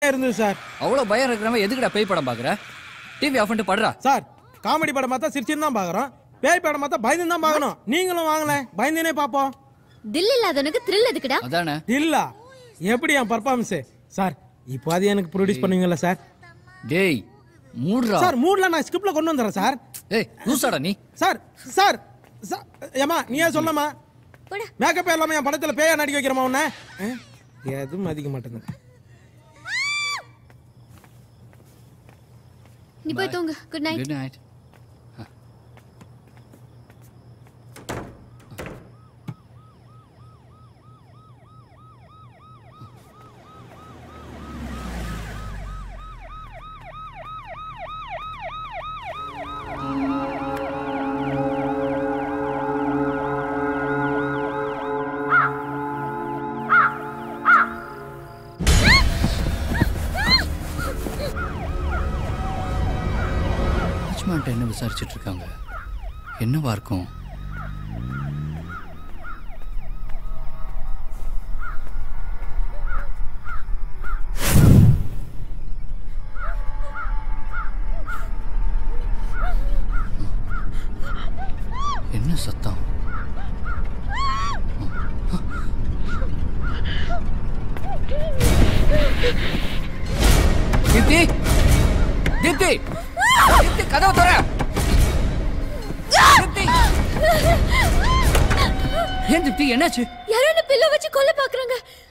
இருந்தது சார் அவ்வளவு பயம் இருக்கிறவன் எதுக்குடா பேய் படம் பாக்குற டிவி ஆஃப் பண்ணிட்டு படுறா சார் காமெடி படம் பார்த்தா சிரிச்சுன்னு தான் பார்க்குறோம் பேய் படம் பார்த்தா பயந்து தான் பார்க்கணும் நீங்களும் வாங்கல பயந்துனே பார்ப்போம் தில் இல்லாதவனுக்கு த்ரில் எதுக்குடா அதானே இல்ல எப்படி என் பர்ஃபார்மன்ஸ் சார் இப்போ அது எனக்கு ப்ரொடியூஸ் பண்ணுவீங்களா சார் டேய் மூடுறா சார் மூட்ல நான் ஸ்கிரிப்ட்ல கொண்டு வந்துடுறேன் சார் ஏய் லூசாடா நீ சார் சார் சார் ஏமா நீயே சொல்லமா போடா மேக்கப் இல்லாம என் படத்துல பேய நடிக்க வைக்கிறமா உன்ன ஆ? எதுவும் மதிக்க மாட்டேங்குது நீ போய் தூங்கு குட் நைட் குட் நைட் வாட்ச்மேன்ட்ட என்ன விசாரிச்சுட்டு இருக்காங்க என்னவா இருக்கும் என்ன சத்தம் தீப்தி தீப்தி தீப்தி கதவு தர தீப்தி ஏன் தீப்தி என்னாச்சு யாரோ என்ன பில்ல வச்சு கொல்ல பாக்குறாங்க